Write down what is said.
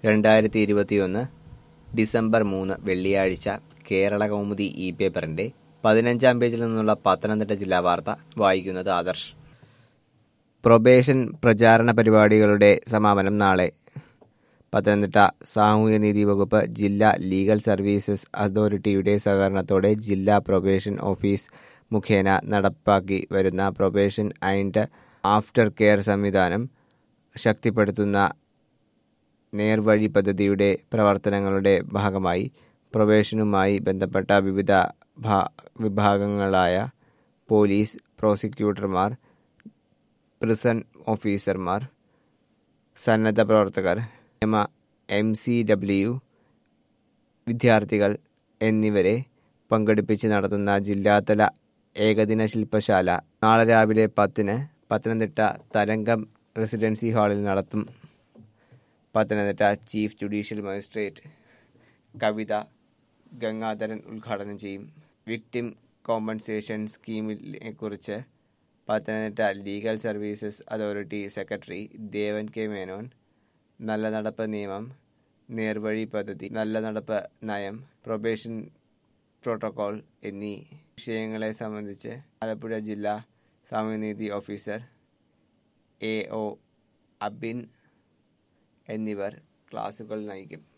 രണ്ടായിരത്തി ഇരുപത്തിയൊന്ന് ഡിസംബർ മൂന്ന് വെള്ളിയാഴ്ച കേരള കൗമുദി ഇ പേപ്പറിന്റെ പതിനഞ്ചാം പേജിൽ നിന്നുള്ള പത്തനംതിട്ട ജില്ലാ വാർത്ത വായിക്കുന്നത് ആദർശ് പ്രൊബേഷൻ പ്രചാരണ പരിപാടികളുടെ സമാപനം നാളെ പത്തനംതിട്ട സാമൂഹ്യനീതി വകുപ്പ് ജില്ലാ ലീഗൽ സർവീസസ് അതോറിറ്റിയുടെ സഹകരണത്തോടെ ജില്ലാ പ്രൊബേഷൻ ഓഫീസ് മുഖേന നടപ്പാക്കി വരുന്ന പ്രൊബേഷൻ ആൻഡ് ആഫ്റ്റർ കെയർ സംവിധാനം ശക്തിപ്പെടുത്തുന്ന നേർവഴി പദ്ധതിയുടെ പ്രവർത്തനങ്ങളുടെ ഭാഗമായി പ്രൊബേഷനുമായി ബന്ധപ്പെട്ട വിവിധ ഭാ- വിഭാഗങ്ങളായ പോലീസ് പ്രോസിക്യൂട്ടർമാർ പ്രിസൺ ഓഫീസർമാർ സന്നദ്ധ പ്രവർത്തകർ നിയമ എം സി ഡബ്ല്യു വിദ്യാർത്ഥികൾ എന്നിവരെ പങ്കെടുപ്പിച്ച് നടത്തുന്ന ജില്ലാതല ഏകദിന ശില്പശാല നാളെ രാവിലെ പത്തിന് പത്തനംതിട്ട തരംഗം റെസിഡൻസി ഹാളിൽ നടത്തും Pathanamthitta chief judicial magistrate Kavitha Gangadharan ഉദ്ഘാടനം ചെയ്യും വിക്ടിം കോമ്പൻസേഷൻ സ്കീമിനെ കുറിച്ച് Pathanamthitta legal services authority secretary Devan K Menon നല്ല നടപ്പ് നിയമം നേർവഴി പദ്ധതി നല്ല നടപ്പ് നയം പ്രൊബേഷൻ പ്രോട്ടോകോൾ എന്നീ വിഷയങ്ങളെ സംബന്ധിച്ച് ആലപ്പുഴ ജില്ലാ സാമൂഹ്യനീതി ഓഫീസർ എ ഒ അബിൻ എന്നിവർ ക്ലാസുകൾ നയിക്കും